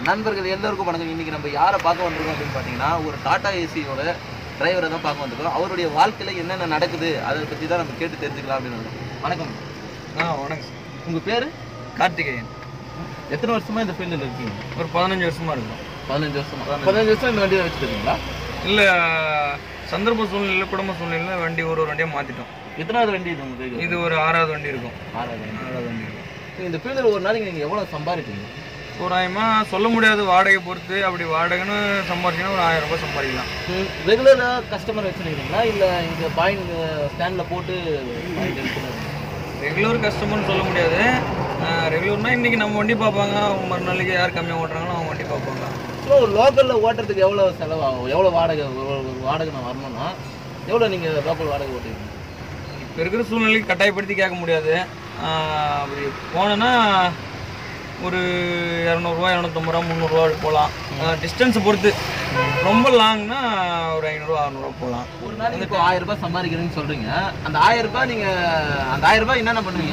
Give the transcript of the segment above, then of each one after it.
நண்பர்கள் எல்லோருக்கும் வணக்கம் இன்னைக்கு நம்ம யாரை பார்க்க வந்திருக்கோம் அப்படின்னு பார்த்தீங்கன்னா ஒரு டாடா ஏசியோட டிரைவரை தான் பார்க்க வந்திருக்கோம் அவருடைய வாழ்க்கையில என்னென்ன நடக்குது அதை பற்றி தான் நம்ம கேட்டு தெரிஞ்சுக்கலாம் அப்படின்னு வந்தோம். வணக்கம் ஆ வணக்கம் உங்கள் பேர் கார்த்திகேயன் எத்தனை வருஷமா இந்த ஃபீல்டில் இருக்கீங்க ஒரு பதினஞ்சு வருஷமா இருக்கும் பதினஞ்சு வருஷமா பதினஞ்சு வருஷம் இந்த வண்டியை வச்சுருக்கீங்களா இல்லை சந்தர்ப்ப சூழ்நிலை குடும்ப சூழ்நிலை வண்டி ஒரு ஒரு வண்டியாக மாற்றிட்டோம் எத்தனாவது வண்டி இது உங்களுக்கு இது ஒரு ஆறாவது வண்டி இருக்கும் ஆறாவது வண்டி ஆறாவது வண்டி இருக்கும் இந்த ஃபீல்டில் ஒரு நாளைக்கு நீங்கள் எவ்வளோ சம்பாதிப்பீங்க தோராயமாக சொல்ல முடியாது வாடகை பொறுத்து அப்படி வாடகைன்னு சம்பாதிச்சிங்கன்னா ஒரு ஆயிரம் ரூபாய் சம்பாதிக்கலாம் ரெகுலராக கஸ்டமர் வச்சுருக்கீங்களா இல்லை இங்கே பாயிண்ட் ஸ்டாண்டில் போட்டு பாயிண்ட் எடுத்துன்னு ரெகுலர் கஸ்டமர்னு சொல்ல முடியாது ரெகுலர்னா இன்னைக்கு நம்ம வண்டி பார்ப்பாங்க மறு நாளைக்கு யார் கம்மியாக ஓட்டுறாங்களோ அவங்க வண்டி பார்ப்பாங்க ஸோ லோக்கலில் ஓட்டுறதுக்கு எவ்வளோ செலவாகும் எவ்வளோ வாடகை ஒரு ஒரு வாடகை நான் வரணும்னா எவ்வளோ நீங்கள் லோக்கல் வாடகை ஓட்டுவீங்க இப்போ இருக்கிற சூழ்நிலைக்கு கட்டாயப்படுத்தி கேட்க முடியாது ஆஹ் அப்படி போனோன்னா ஒரு இரநூறுவா இரநூத்தம்பது ரூபா முந்நூறுரூவா போகலாம் டிஸ்டன்ஸை பொறுத்து ரொம்ப லாங்னா ஒரு ஐநூறுரூவா அறநூறுவா போகலாம் ஒரு நாளைக்கு இப்போ ஆயிரம் ரூபாய் சம்பாதிக்கிறேன்னு சொல்கிறீங்க அந்த ஆயிரம் ரூபாய் நீங்கள் அந்த ஆயிரம் ரூபாய் என்னென்ன பண்ணுவீங்க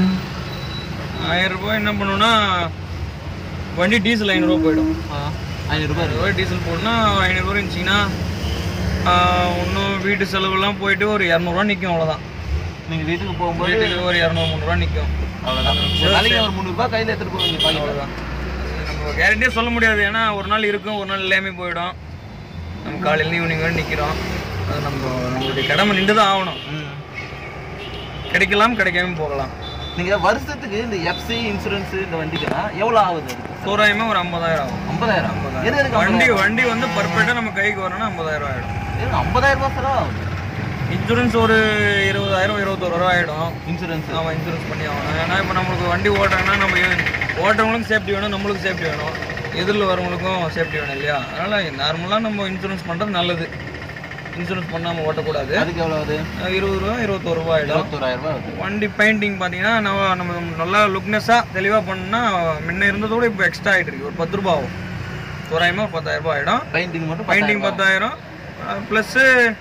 ஆயிரம் ரூபாய் என்ன பண்ணுன்னா வண்டி டீசல் ஐநூறுரூவா போயிடும் ஐநூறு ரூபாய் ஐநூறுரூவா டீசல் போட்டுனா ஐநூறுரூவா இருந்துச்சிங்கன்னா இன்னும் வீட்டு செலவுலாம் போயிட்டு ஒரு இரநூறுவா நிற்கும் அவ்வளோதான் நீங்கள் வீட்டுக்கு போகும்போது வீட்டுக்கு ஒரு இரநூறு முந்நூறுரூவா நிற்கும் அவ்வளோதான் ஒரு நாளைக்கு ஒரு முந்நூறுபா கையில் எடுத்துகிட்டு போவீங்க பாக்கெட்டில் அவ்வளோதான் நம்ம கேரண்டியாக சொல்ல முடியாது ஏன்னா ஒரு நாள் இருக்கும் ஒரு நாள் இல்லாமே போயிடும் நம்ம காலையில் ஈவினிங் வரை நிற்கிறோம் அது நம்ம நம்மளுடைய கடமை நின்று தான் ஆகணும் கிடைக்கலாம் கிடைக்காம போகலாம் நீங்கள் வருஷத்துக்கு இந்த எஃப்சி இன்சூரன்ஸ் இந்த வண்டிக்கெல்லாம் எவ்வளோ ஆகுது தோராயமாக ஒரு ஐம்பதாயிரம் ஆகும் ஐம்பதாயிரம் எது எதுக்கு வண்டி வண்டி வந்து பர்ஃபெக்டாக நம்ம கைக்கு வரணும்னா ஐம்பதாயிரம் ஆகிடும் ஐம்பதாயிரம் ஐம்பதாயிரம் ரூபாய் செலவாகும் இன்சூரன்ஸ் ஒரு இருபதாயிரம் இருபத்தோரு ரூபா ஆகிடும் இன்சூரன்ஸ் நம்ம இன்சூரன்ஸ் பண்ணி ஆகணும் ஏன்னா இப்போ நம்மளுக்கு வண்டி ஓட்டுறாங்கன்னா நம்ம ஓட்டுறவங்களுக்கும் சேஃப்டி வேணும் நம்மளுக்கும் சேஃப்டி வேணும் எதிரில் வரவங்களுக்கும் சேஃப்டி வேணும் இல்லையா அதனால் நார்மலாக நம்ம இன்சூரன்ஸ் பண்ணுறது நல்லது இன்சூரன்ஸ் பண்ணாமல் ஓட்டக்கூடாது அதுக்கு எவ்வளோ ஆகுது அஹ் இருபது ரூபா இருபத்தோரு ரூபா ஆகிடும் இருபத்தோராயிரம் ரூபாய் ஆகுது வண்டி பெயிண்டிங் பார்த்தீங்கன்னா நம்ம நம்ம நல்லா லுக்னஸாக தெளிவாக பண்ணோம்னா முன்ன இருந்ததோட இப்போ எக்ஸ்ட்ரா ஆகிட்டு இருக்கு ஒரு பத்து ரூபா ஆகும் தோராயமாக பத்தாயிரம் ரூபாய் ஆகிடும் பெயிண்டிங் மட்டும் பெயிண்டிங் பத்தாயிரம் ப்ளஸ்ஸு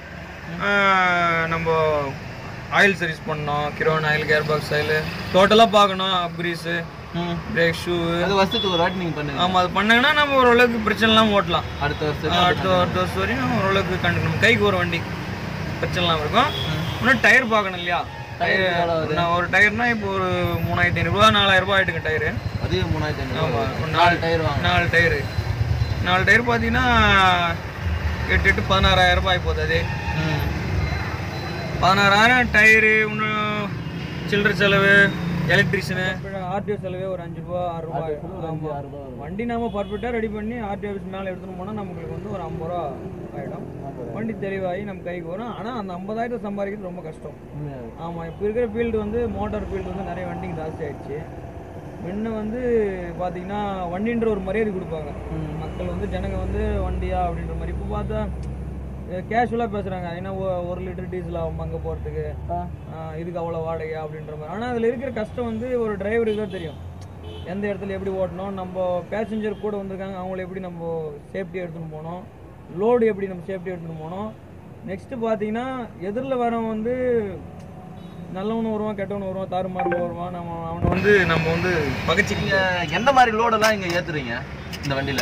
நம்ம ஆயில் சர்வீஸ் பண்ணோம் கிரோன் ஆயில் கேர் பாக்ஸ் ஆயில் டோட்டலாக பார்க்கணும் அப்கிரீஸு ம். பிரேக் ஷூ அது வருஷத்துக்கு ஒரு வாட்டி நீங்கள் பண்ணுங்க ஆமாம் அது பண்ணாங்கன்னா நம்ம ஓரளவுக்கு பிரச்சனை இல்லாமல் ஓட்டலாம் அடுத்த வருஷம் அடுத்த அடுத்த வருஷம் வரையும் நம்ம ஓரளவுக்கு கண்டு நம்ம கைக்கு ஒரு வண்டி பிரச்சனை இல்லாமல் இருக்கும் இன்னும் டயர் பார்க்கணும் இல்லையா டயர் நான் ஒரு டயர்னா இப்போ ஒரு மூணாயிரத்தி ஐநூறுரூவா நாலாயிரம் ரூபாய் ஆயிட்டுங்க டயரு அதே மூணாயிரத்தி ஐநூறு ஆமாம் ஒரு நாலு நாலு டயர் வாங்க நாலு டயரு நாலு டயர் பார்த்தீங்கன்னா எட்டு எட்டு பதினாறாயிரம் ரூபாய் போகுது அது ம். பதினாறாயிரம் டயரு இன்னும் சில்லற செலவு எலக்ட்ரிஷியனு ஆர்டிஓ செலவே ஒரு அஞ்சு ரூபா ஆறு ரூபாய் ஆமா. ஆறு ரூபாய் வரும். வண்டி நம்ம பர்ஃபெக்டாக ரெடி பண்ணி ஆர்டிஓ ஆஃபீஸ் மேலே எடுத்துகிட்டு போனால் நமக்கு வந்து ஒரு ஐம்பது ரூபா ஆகிடும் வண்டி தெளிவாகி நம்ம கைக்கு வரும் ஆனால் அந்த ஐம்பதாயிரத்தை சம்பாதிக்கிறது ரொம்ப கஷ்டம் உண்மையா? ஆமாம் இப்போ இருக்கிற ஃபீல்டு வந்து மோட்டார் ஃபீல்டு வந்து நிறைய வண்டிங்க ஜாஸ்தி ஆயிடுச்சு முன்ன வந்து பார்த்தீங்கன்னா வண்டின்ற ஒரு மரியாதை கொடுப்பாங்க ம். மக்கள் வந்து ஜனங்க வந்து வண்டியா அப்படின்ற மாதிரி இப்போ பார்த்தா கேஷுவலாக பேசுகிறாங்க ஏன்னா ஒ- ஒரு லிட்டர் டீசல் ஆகும் அங்கே போகிறதுக்கு ஆ. இதுக்கு அவ்வளோ வாடகையா அப்படின்ற மாதிரி ஆனால் அதில் இருக்கிற கஷ்டம் வந்து ஒரு டிரைவருக்கு தான் தெரியும் எந்த இடத்துல எப்படி ஓட்டணும் நம்ம பேசஞ்சர் கூட வந்திருக்காங்க அவங்கள எப்படி நம்ம சேஃப்டி எடுத்துன்னு போகணும் லோடு எப்படி நம்ம சேஃப்டி எடுத்துன்னு போகணும் நெக்ஸ்ட்டு பார்த்தீங்கன்னா எதிரில் வரவன் வந்து நல்லவனும் வருவான் கெட்டவனும் வருவான் தாறுமாறு வருவான் நம்ம அவனை வந்து நம்ம வந்து பகச்சிக்க நீங்க எந்த மாதிரி லோடெல்லாம் இங்க ஏத்துறீங்க இந்த வண்டியில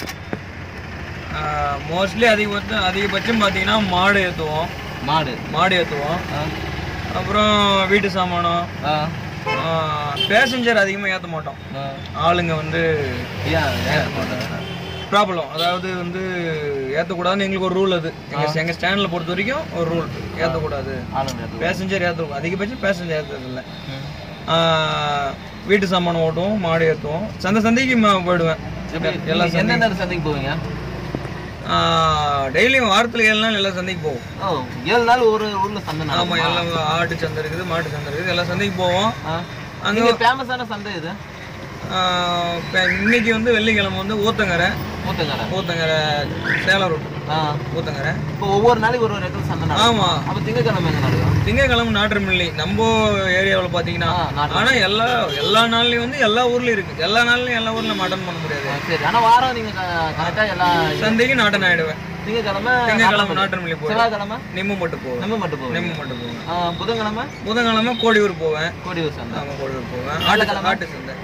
மோஸ்ட்லி அதிகபட்சம் அதிகபட்சம் பார்த்தீங்கன்னா மாடு ஏற்றுவோம் மாடு மாடு ஏற்றுவோம் ஆ. அப்புறம் வீட்டு சாமானம் ஆ. பேசஞ்சர் அதிகமாக ஏற்ற மாட்டோம் ஆ. ஆளுங்க வந்து ஏன் ஏன் மாட்டாங்க? ப்ராப்ளம் அதாவது வந்து ஏற்றக்கூடாதுன்னு எங்களுக்கு ஒரு ரூல் அது எங்கள் எங்கள் ஸ்டாண்டில் பொறுத்த வரைக்கும் ஒரு ரூல் ஏற்றக்கூடாது ஆளுங்க ஏத்துவாங்க. பேசஞ்சர் ஏற்றுவோம் அதிகபட்சம் பேசஞ்சர் ஏற்றுறதில்ல ம். வீட்டு சாமானம் ஓட்டுவோம் மாடு ஏற்றுவோம் சந்தை சந்தைக்கு ம- போயிடுவேன் எப்படி? எல்லா நீங்க எந்தெந்த சந்தைக்கு போவீங்க டெய்லியும் வாரத்தில் ஏழு நாள் எல்லா சந்தைக்கு போவோம் ஓ ஏழு நாள் ஒரு ஊர்ல சந்தை நடக்குமா? ஆமாம் எல்லாம் ஆட்டு சந்தை இருக்குது மாட்டு சந்தை இருக்குது எல்லா சந்தைக்கு போவோம் ஆ. அங்க இங்க ஃபேமஸான சந்தை இது ஆஹ் இப்ப இன்னைக்கு வந்து வெள்ளிக்கிழமை வந்து ஊத்தங்கரை மூத்தங்கரை ஊத்தங்கரை சேலம் ரோட் ஆ ஊத்தங்கரை இப்போ ஒவ்வொரு நாளைக்கு ஒரு ஒரு இடத்துல சந்தை நடக்கும் ஆமா அப்ப திங்கக்கிழமை எங்க நடக்கும் திங்கக்கிழமை நாட்டுமில்லை நம்ம ஏரியாவில் பார்த்தீங்கன்னா ஆ, நாட்டு- ஆனா எல்லா எல்லா நாள்லயும் வந்து எல்லா ஊர்லயும் இருக்கு எல்லா நாள்லயும் எல்லா ஊர்ல நம்ம அட்டன் பண்ண முடியாது ஆ, சரி ஆனா வாரம் நீங்க கரெக்டா எல்லா சந்தைக்கு நாட்டன் ஆயிடுவேன் திங்கக்கிழமை திங்கக்கிழமை நாட்டுமில்லை போவேன் செவ்வாய்க்கிழமை நிம்மு மட்டும் போவேன் நம்ம மட்டும் போவோம் நிம்மு மட்டும் போவேன் ஆ, புதன்கிழமை புதன்கிழமை கோடியூர் போவேன் கோடியூர் சந்தை ஆமா கோடியூர் போவேன் வியாழக்கிழமை? ஆட்டு ஆட்டு சந்தை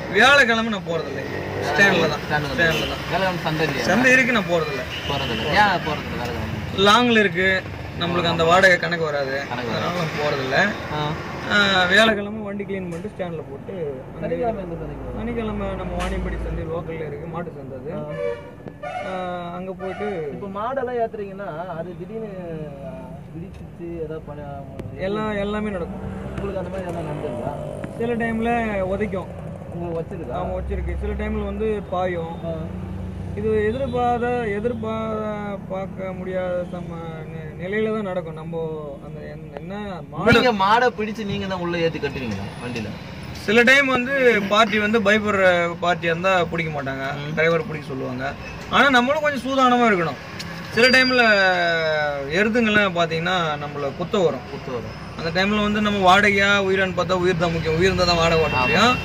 வியாழக்கிழமை நான் போறதில்லை ஸ்டாண்டில் தான் ஸ்டாண்டு ஸ்டாண்டில் தான் வேலைக்கிழமை சந்தை இல்லையா சந்தை இருக்கு நான் போறதில்ல போகிறதில்ல ஏன் போகிறதில்ல வேலைக்கிழமை லாங்ல இருக்கு நம்மளுக்கு அந்த வாடகை கணக்கு வராது கணக்கு அதனால நான் போறதில்ல ஆ ஆஹ் வியாழக்கிழமை வண்டி க்ளீன் பண்ணிட்டு ஸ்டாண்டில் போட்டு அந்த சனிக்கிழமை எந்த சந்தைக்கு சனிக்கிழமை நம்ம வாணியம்படி சந்தை லோக்கல்ல இருக்கு மாட்டு சந்தை அது ஆஹ் அங்க போயிட்டு இப்போ மாடெல்லாம் ஏத்துறீங்கன்னா அது திடீர்னு பிடிச்சிச்சு ஏதாவது பண்ண எல்லாம் எல்லாமே நடக்கும் உங்களுக்கு அந்த மாதிரி எதாவது நடந்துருக்கா சில டைம்ல உதைக்கும் உங்களுக்கு வச்சிருக்கா அவங்க வச்சிருக்கு சில டைம்ல வந்து பாயும் இது எதிர்பாராத எதிர்பா பார்க்க முடியாத சம நி- நிலையில தான் நடக்கும் நம்ம அந்த என்ன- என்ன மாடு நீங்க மாடை பிடிச்சு நீங்க தான் உள்ள ஏத்தி கட்டுவீங்களா வண்டியில சில டைம் வந்து பார்ட்டி வந்து பயப்படுற பார்ட்டியாக இருந்தால் பிடிக்க மாட்டாங்க டிரைவர் பிடிக்க சொல்லுவாங்க ஆனால் நம்மளும் கொஞ்சம் சூதானமாக இருக்கணும் சில டைமில் எருதுங்கெல்லாம் பார்த்தீங்கன்னா நம்மள குத்த வரும் குத்து வரும் அந்த டைமில் வந்து நம்ம வாடகையா உயிரான்னு பார்த்தா உயிர் தான் முக்கியம் உயிர் இருந்தால் தான் வாடகை ஓட்ட முடியும்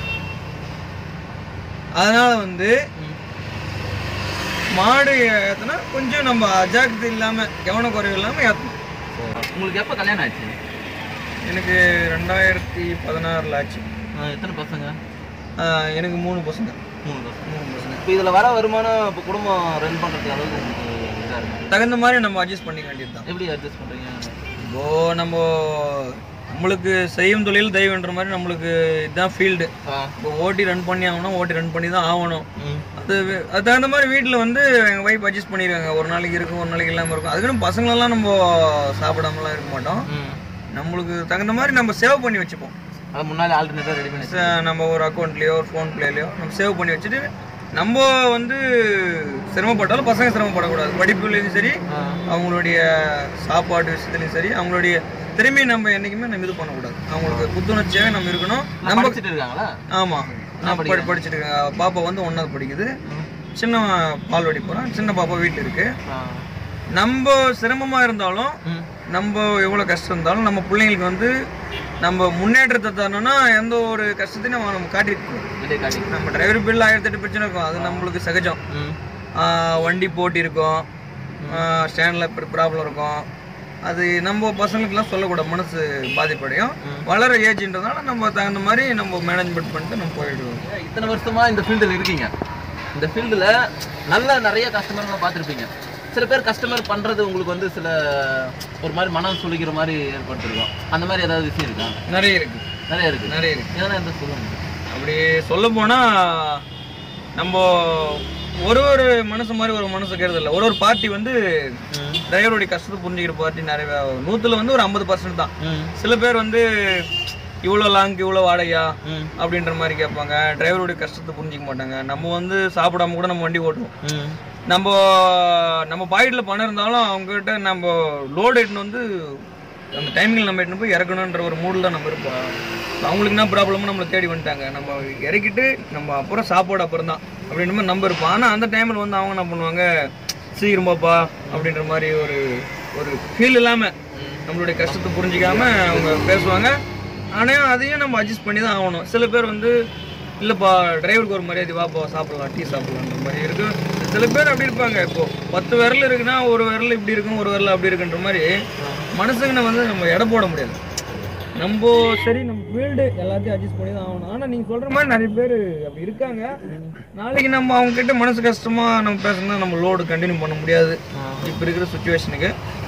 அதனால வந்து மாடு ஏற்றினா கொஞ்சம் நம்ம அஜாக்கிரதை இல்லாமல் கவனக்குறைவு இல்லாமல் ஏற்றணும் உங்களுக்கு எப்ப கல்யாணம் ஆச்சு எனக்கு ரெண்டாயிரத்தி பதினாறில் ஆச்சு ஆ, எத்தனை பசங்க ஆஹ் எனக்கு மூணு பசங்க மூணு பசங்க மூணு பசங்க இப்போ இதுல வர வருமானம் இப்போ குடும்பம் ரன் பண்றதுக்கு அளவுக்கு உங்களுக்கு இதா இருக்கு தகுந்த மாதிரி நம்ம அட்ஜஸ்ட் பண்ணிக்க வேண்டியது தான் எப்படி அட்ஜஸ்ட் பண்றீங்க இப்போ நம்ம நம்மளுக்கு செய்யும் தொழில் தெய்வன்ற மாதிரி நம்மளுக்கு இதுதான் ஃபீல்டு ஆ. இப்போ ஓட்டி ரன் பண்ணி ஆகணும் ஓட்டி ரன் பண்ணி தான் ஆகணும் ம். அது வே- அது தகுந்த மாதிரி வீட்டில் வந்து எங்கள் ஒய்ஃப் அட்ஜஸ்ட் பண்ணிடுவாங்க ஒரு நாளைக்கு இருக்கும் ஒரு நாளைக்கு இல்லாமல் இருக்கும் அதுக்குன்னு பசங்களெல்லாம் நம்ம சாப்பிடாமலாம் இருக்க மாட்டோம் ம். நம்மளுக்கு தகுந்த மாதிரி நம்ம சேவ் பண்ணி வச்சுப்போம் அது முன்னாடி ஆல்டர்னேட்டா ரெடி பண்ணி ச- நம்ம ஒரு அக்கௌண்ட்லேயோ ஒரு ஃபோன் பிளேலையோ நம்ம சேவ் பண்ணி வச்சுட்டு நம்ம வந்து சிரமப்பட்டாலும் பசங்க சிரமப்படக்கூடாது படிப்புலையும் சரி ஆ. அவங்களுடைய சாப்பாட்டு விஷயத்துலையும் சரி அவங்களுடைய திறமையை நம்ம என்னைக்குமே நம்ம இது பண்ணக்கூடாது அவங்களுக்கு புத்துணர்ச்சியாகவே நம்ம இருக்கணும் நம்ம படிச்சுட்டு இருக்காங்களா ஆமாம் நான் படி படிச்சுட்டு இருக்கேன் பாப்பா வந்து ஒன்றாவது படிக்குது சின்ன பால்வாடி போகிறான் சின்ன பாப்பா வீட்டில் இருக்கு ஆ. நம்ம சிரமமாக இருந்தாலும் ம். நம்ம எவ்வளோ கஷ்டம் இருந்தாலும் நம்ம பிள்ளைங்களுக்கு வந்து நம்ம முன்னேற்றத்தை தரணும்னா எந்த ஒரு கஷ்டத்தையும் நம்ம நம்ம காட்டிருக்கோம் வெளியே காட்டி நம்ம டிரைவர் பில் ஆயிரத்தி எட்டு பிரச்சனை இருக்கும் அது நம்மளுக்கு சகஜம் ம். ஆஹ் வண்டி போட்டி இருக்கும் ஸ்டாண்டில் ப்ராப்ளம் இருக்கும் அது நம்ம பசங்களுக்குலாம் சொல்லக்கூடாது மனசு பாதிப்படையும் வளர ஏஜ்ன்றதுனால நம்ம தகுந்த மாதிரி நம்ம மேனேஜ்மெண்ட் பண்ணிட்டு நம்ம போயிடுவோம் இத்தனை வருஷமா இந்த ஃபீல்டில் இருக்கீங்க இந்த ஃபீல்டில் நல்ல நிறைய கஸ்டமர்களை பார்த்துருப்பீங்க சில பேர் கஸ்டமர் பண்றது உங்களுக்கு வந்து சில ஒரு மாதிரி மனம் சுளிக்கிற மாதிரி ஏற்பட்டிருக்கும் அந்த மாதிரி ஏதாவது விஷயம் இருக்கா நிறைய இருக்கு நிறைய இருக்கு நிறைய இருக்கு எதனா எந்த சொல்லுங்க அப்படி சொல்ல போனா நம்ம ஒரு ஒரு மனசு மாதிரி ஒரு மனசு கேட்கறது இல்லை ஒரு ஒரு பார்ட்டி வந்து டிரைவருடைய கஷ்டத்தை புரிஞ்சுக்கிற பார்ட்டி நிறைய நூத்துல வந்து ஒரு ஐம்பது பர்சன்ட் தான் ம் சில பேர் வந்து இவ்வளோ லாங் இவ்வளோ வாடகையா ம் அப்படின்ற மாதிரி கேட்பாங்க டிரைவருடைய கஷ்டத்தை புரிஞ்சிக்க மாட்டாங்க நம்ம வந்து சாப்பிடாம கூட நம்ம வண்டி ஓட்டுவோம் ம் நம்ம நம்ம பாக்கெட்டில் பணம் இருந்தாலும் அவங்ககிட்ட நம்ம லோடு எடுத்துன்னு வந்து அந்த டைமிங்கில் நம்ம எடுத்துன்னு போய் இறக்கணுன்ற ஒரு மூடில் தான் நம்ம இருப்போம் இப்ப அவங்களுக்கு என்ன ப்ராப்ளமோ நம்மளை தேடி வந்துட்டாங்க நம்ம இறக்கிட்டு நம்ம அப்புறம் சாப்பாடு அப்புறம் தான் அப்படின்ற மாதிரி நம்ம இருப்போம் ஆனால் அந்த டைமில் வந்து அவங்க என்ன பண்ணுவாங்க சீக்கிரமாப்பா அப்படின்ற மாதிரி ஒரு ஒரு ஃபீல் இல்லாமல் நம்மளுடைய கஷ்டத்தை புரிஞ்சிக்காம அவங்க பேசுவாங்க ஆனால் அதையும் நம்ம அட்ஜஸ்ட் பண்ணி தான் ஆகணும் சில பேர் வந்து இல்லைப்பா டிரைவருக்கு ஒரு மரியாதை வாப்பா சாப்பிடலாம் டீ சாப்பிடலான்ற மாதிரி இருக்கு சில பேர் அப்படி இருப்பாங்க இப்போ பத்து விரல் இருக்குன்னா ஒரு விரல் இப்படி இருக்கும் ஒரு விரல் அப்படி இருக்குன்ற மாதிரி மனுஷங்களை வந்து நம்ம எடை போட முடியாது நம்ம சரி நம்ம ஃபீல்டு எல்லாத்தையும் அட்ஜஸ்ட் பண்ணி தான் ஆகணும் ஆனால் நீங்கள் சொல்கிற மாதிரி நிறைய பேர் அப்படி இருக்காங்க நாளைக்கு நம்ம அவங்க கிட்ட மனசு கஷ்டமா நம்ம பேசணும்னா நம்ம லோடு கண்டினியூ பண்ண முடியாது இப்போ இருக்கிற சுச்சுவேஷனுக்கு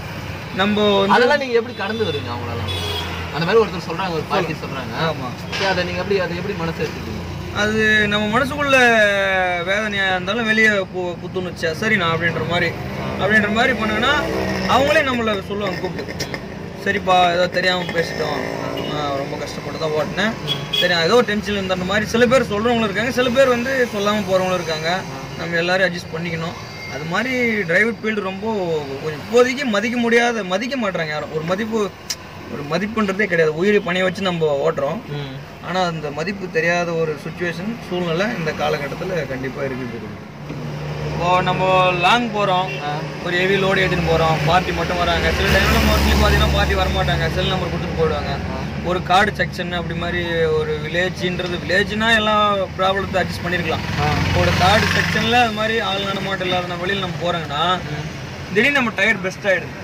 நம்ம வந்து அதெல்லாம் நீங்க எப்படி கடந்து வருவீங்க அவங்களெல்லாம் அந்த மாதிரி ஒருத்தர் சொல்றாங்க ஒரு பார்ட்டி சொல்றாங்க ஆமாம் சரி, அதை நீங்க எப்படி அதை எப்படி மனசு எடுத்துக்கீங்க அது நம்ம மனசுக்குள்ள வேதனையா இருந்தாலும் வெளியே பு புத்துணர்ச்சியா சரி நான் அப்படின்ற மாதிரி அப்படின்ற மாதிரி பண்ணுங்கன்னா அவங்களே நம்மளை சொல்லுவாங்க கூப்பிட்டு சரிப்பா ஏதோ தெரியாம பேசிட்டோம் நான் ரொம்ப கஷ்டப்பட்டு தான் ஓட்டினேன் சரி ஏதோ டென்ஷன் இருந்த மாதிரி சில பேர் சொல்றவங்களும் இருக்காங்க சில பேர் வந்து சொல்லாம போறவங்களும் இருக்காங்க நம்ம எல்லாரும் அட்ஜஸ்ட் பண்ணிக்கணும் அது மாதிரி டிரைவர் ஃபீல்டு ரொம்ப கொஞ்சம் இப்போதைக்கு மதிக்க முடியாத மதிக்க மாட்றாங்க யாரும் ஒரு மதிப்பு ஒரு மதிப்புன்றதே கிடையாது உயிரை பணிய வச்சு நம்ம ஓட்டுறோம் ம் ஆனால் அந்த மதிப்பு தெரியாத ஒரு சுச்சுவேஷன் சூழ்நிலை இந்த காலகட்டத்தில் கண்டிப்பாக இருக்குது இப்போ நம்ம லாங் போகிறோம் ஒரு ஹெவி லோடு ஏற்றின்னு போகிறோம் பார்ட்டி மட்டும் வராங்க சில டைமில் மோஸ்ட்லி பார்த்தீங்கன்னா பார்ட்டி வரமாட்டாங்க செல் நம்பர் கொடுத்துட்டு போயிடுவாங்க ஒரு கார்டு செக்ஷன் அப்படி மாதிரி ஒரு வில்லேஜ்ன்றது வில்லேஜ்னா எல்லா ப்ராப்ளத்தை அட்ஜஸ்ட் பண்ணியிருக்கலாம் ஒரு கார்டு செக்ஷனில் அது மாதிரி ஆள் நடமாட்டம் இல்லாத நம்ம வெளியில் நம்ம போகிறாங்கன்னா திடீர்னு நம்ம டயர் பெஸ்ட் ஆகிடுது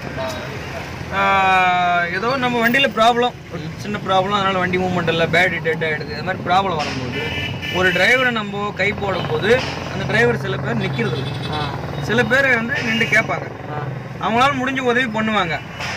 ஆஹ் ஏதோ நம்ம வண்டியில் ப்ராப்ளம் சின்ன ப்ராப்ளம் அதனால வண்டி மூவ்மெண்ட் இல்லை பேட்டரி டெட் ஆகிடுது இது மாதிரி ப்ராப்ளம் வரும்போது ஒரு டிரைவரை நம்ம கை போடும்போது அந்த டிரைவர் சில பேர் நிற்கிறது இல்லை சில பேர் வந்து நின்று கேட்பாங்க அவங்களால முடிஞ்ச உதவி பண்ணுவாங்க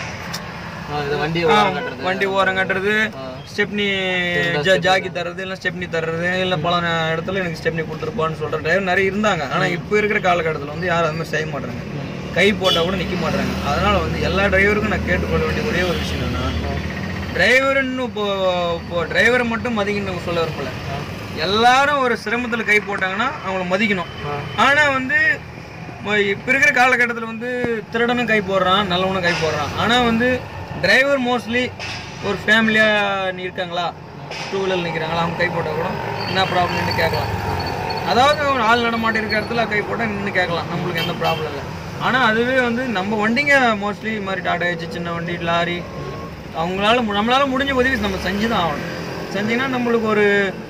இது வண்டி ஆ, ஓரம் கட்டுறது வண்டி ஓரம் கட்டுறது ஆ. ஸ்டெப்னி ஜா- ஜாக்கி தர்றது இல்லை ஸ்டெப்னி தர்றது இல்லை பல நே- இடத்துல எனக்கு ஸ்டெப்னி கொடுத்துருப்பான்னு சொல்கிற டிரைவர் நிறைய இருந்தாங்க ஆனால் இப்போ இருக்கிற காலகட்டத்தில் வந்து யாரும் அது மாதிரி செய்ய மாட்டாங்க கை போட்டால் கூட நிற்க மாட்டாங்க அதனால் வந்து எல்லா டிரைவருக்கும் நான் கேட்டுக்கொள்ள வேண்டிய ஒரே ஒரு விஷயம் என்னன்னா டிரைவருன்னு இப்போ இப்போ டிரைவரை மட்டும் மதிக்கணும் சொல்ல விரும்பல எல்லாரும் ஒரு சிரமத்தில் கை போட்டாங்கன்னா அவங்கள மதிக்கணும் ஆனால் வந்து இப்போ இருக்கிற காலகட்டத்தில் வந்து திருடனும் கை போடுறான் நல்லவனும் கை போடுறான் ஆனால் வந்து டிரைவர் மோஸ்ட்லி ஒரு ஃபேமிலியாக இருக்காங்களா டூ வீலர் நிற்கிறாங்களா அவங்க கை போட்டால் கூட என்ன ப்ராப்ளம்னு கேட்கலாம் அதாவது ஒரு ஆள் நடமாட்டம் இருக்கிற இடத்துல கை போட்டால் நின்று கேட்கலாம் நம்மளுக்கு எந்த ப்ராப்ளம் இல்லை ஆனால் அதுவே வந்து நம்ம வண்டிங்க மோஸ்ட்லி இது மாதிரி டாடா ஏசி சின்ன வண்டி லாரி அவங்களால மு- நம்மளால முடிஞ்ச உதவி நம்ம செஞ்சு தான் ஆகணும் செஞ்சீங்கன்னா நம்மளுக்கு ஒரு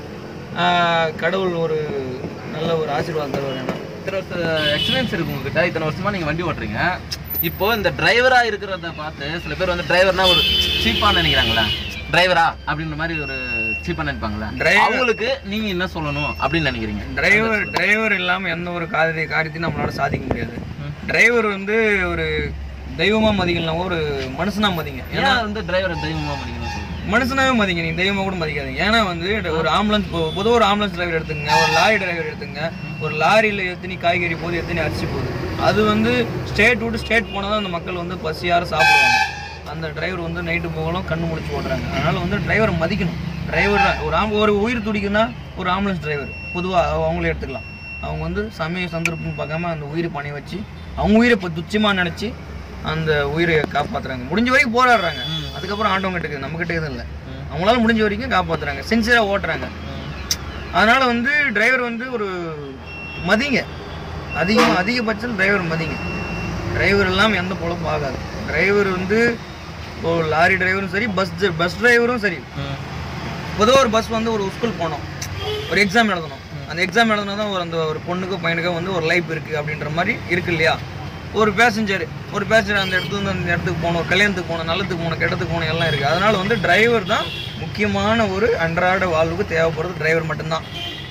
ஆஹ், கடவுள் ஒரு நல்ல ஒரு ஆசீர்வாதம் தருவார் ஏன்னா இத்தனை வருஷம் எக்ஸ்பீரியன்ஸ் இருக்கு உங்ககிட்ட இத்தனை வருஷமா நீங்க வண்டி ஓட்டுறீங்க இப்போ இந்த டிரைவரா இருக்கிறத பார்த்து சில பேர் வந்து டிரைவர்னா ஒரு சீப்பா நினைக்கிறாங்களா டிரைவரா அப்படின்ற மாதிரி ஒரு சீப்பா நினைப்பாங்களா Driver- அவங்களுக்கு நீங்க என்ன சொல்லணும் அப்படின்னு நினைக்கிறீங்க டிரைவர் டிரைவர் இல்லாமல் எந்த ஒரு காரிய காரியத்தையும் நம்மளால சாதிக்க முடியாது டிரைவர் வந்து ஒரு தெய்வமா மதிக்கலாம் ஒரு மனுஷனா மதிங்க ஏன்னா வந்து டிரைவரை தெய்வமா மதிக்கணும் சொல்லுங்க மனுஷனாவே மதிங்க நீங்க தெய்வமா கூட மதிக்காதீங்க ஏன்னா வந்து ஒரு ஆம்புலன்ஸ் பொதுவாக ஒரு ஆம்புலன்ஸ் டிரைவர் எடுத்துங்க ஒரு லாரி டிரைவர் எடுத்துங்க ஒரு லாரியில் எத்தனை காய்கறி போகுது எத்தனை அரிசி போகுது அது வந்து ஸ்டேட் விட்டு ஸ்டேட் போனால் தான் அந்த மக்கள் வந்து பசியார சாப்பிடுவாங்க அந்த டிரைவர் வந்து நைட்டு போகலாம் கண்ணு முடிச்சு ஓட்டுறாங்க அதனால வந்து டிரைவரை மதிக்கணும் டிரைவர் ஒரு ஆம் ஒரு உயிர் துடிக்குன்னா ஒரு ஆம்புலன்ஸ் டிரைவர் பொதுவாக அவங்களே எடுத்துக்கலாம் அவங்க வந்து சமய சந்தர்ப்பம்னு பார்க்காம அந்த உயிரை பணி வச்சு அவங்க உயிரை இப்போ துச்சமாக நினச்சி அந்த உயிரை காப்பாத்துறாங்க முடிஞ்ச வரைக்கும் போராடுறாங்க அதுக்கப்புறம் ஆண்டவங்க கிட்ட இருக்குது நம்ம கிட்ட எதுவும் இல்லை அவங்களால முடிஞ்ச வரைக்கும் காப்பாத்துறாங்க சின்சியராக ஓட்டுறாங்க அதனால வந்து டிரைவர் வந்து ஒரு மதிங்க அதிகமாக அதிகபட்சம் டிரைவர் மதிங்க டிரைவர் இல்லாமல் எந்த பொழப்பும் ஆகாது டிரைவர் வந்து இப்போ லாரி டிரைவரும் சரி பஸ் பஸ் டிரைவரும் சரி பொதுவாக ஒரு பஸ் வந்து ஒரு ஸ்கூல் போனோம் ஒரு எக்ஸாம் எழுதணும் அந்த எக்ஸாம் எழுதினா தான் ஒரு அந்த ஒரு பொண்ணுக்கோ பையனுக்கோ வந்து ஒரு லைஃப் இருக்குது அப்படின்ற மாதிரி இருக்கு இல்லையா ஒரு பேசஞ்சர் ஒரு பேசஞ்சர் அந்த இடத்துல இருந்து அந்த இடத்துக்கு போகணும் ஒரு கல்யாணத்துக்கு போகணும் நல்லதுக்கு போகணும் கெட்டத்துக்கு போகணும் எல்லாம் இருக்குது அதனால வந்து டிரைவர் தான் முக்கியமான ஒரு அன்றாட வாழ்வுக்கு தேவைப்படுறது டிரைவர் மட்டும்தான்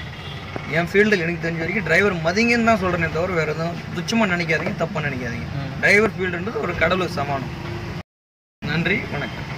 என் ஃபீல்டில் எனக்கு தெரிஞ்ச வரைக்கும் டிரைவர் மதிங்கன்னு தான் சொல்கிறேனே தவிர வேறு எதுவும் துச்சமாக நினைக்காதீங்க தப்பாக நினைக்காதீங்க டிரைவர் ஃபீல்டுன்றது ஒரு கடவுளுக்கு சமானம் நன்றி வணக்கம்